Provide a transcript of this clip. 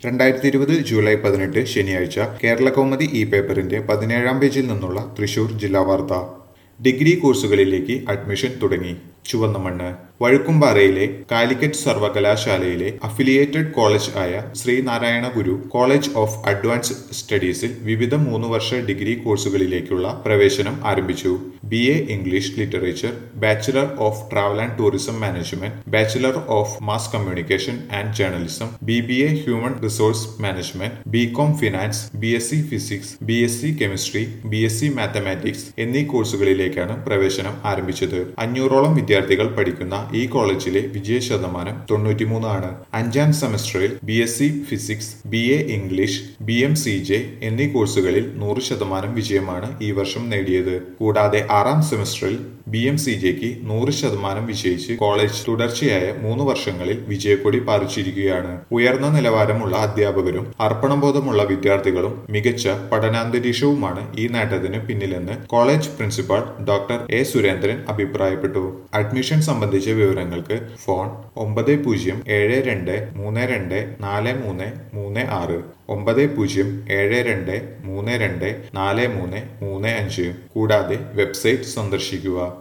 രണ്ടായിരത്തി ഇരുപത് ജൂലൈ പതിനെട്ട് ശനിയാഴ്ച കേരള കൗമുദി ഇ പേപ്പറിന്റെ പതിനേഴാം പേജിൽ നിന്നുള്ള തൃശൂർ ജില്ലാ വാർത്ത ഡിഗ്രി കോഴ്സുകളിലേക്ക് അഡ്മിഷൻ തുടങ്ങി ചുവന്ന മണ്ണ് വഴുക്കുംപാറയിലെ കാലിക്കറ്റ് സർവകലാശാലയിലെ അഫിലിയേറ്റഡ് കോളേജ് ആയ Sreenarayana Guru college of advance സ്റ്റഡീസിൽ വിവിധ മൂന്ന് വർഷ ഡിഗ്രി കോഴ്സുകളിലേക്കുള്ള പ്രവേശനം ആരംഭിച്ചു B A English literature bachelor of travel and tourism management bachelor of mass communication and journalism B B A human resource management B com finance B S C physics B S C chemistry B S C mathematics എന്നീ കോഴ്സുകളിലേക്കാണ് പ്രവേശനം ആരംഭിച്ചത് അഞ്ഞൂറോളം വിദ്യാർത്ഥികൾ പഠിക്കുന്ന ഈ കോളേജിലെ വിജയ ശതമാനം തൊണ്ണൂറ്റിമൂന്ന് ആണ് അഞ്ചാം സെമസ്റ്ററിൽ B S C physics B A English B M C J എന്നീ കോഴ്സുകളിൽ നൂറ് ശതമാനം വിജയമാണ് ഈ വർഷം നേടിയത് കൂടാതെ ആറാം സെമസ്റ്ററിൽ ബി എം സി ജെക്ക് നൂറ് ശതമാനം വിജയിച്ച് കോളേജ് തുടർച്ചയായ മൂന്ന് വർഷങ്ങളിൽ വിജയക്കൊടി പാറിച്ചിരിക്കുകയാണ് ഉയർന്ന നിലവാരമുള്ള അധ്യാപകരും അർപ്പണബോധമുള്ള വിദ്യാർത്ഥികളും മികച്ച പഠനാന്തരീക്ഷവുമാണ് ഈ നേട്ടത്തിന് പിന്നിലെന്ന് college principal doctor A Surendran അഭിപ്രായപ്പെട്ടു അഡ്മിഷൻ സംബന്ധിച്ച വിവരങ്ങൾക്ക് ഫോൺ ഒമ്പത് പൂജ്യം ഏഴ് രണ്ട് മൂന്ന് രണ്ട് നാല് മൂന്ന് മൂന്ന് ആറ് ഒമ്പത് പൂജ്യം ഏഴ് രണ്ട് മൂന്ന് രണ്ട് നാല് മൂന്ന് മൂന്ന് അഞ്ച് കൂടാതെ വെബ്സൈറ്റ് സന്ദർശിക്കുക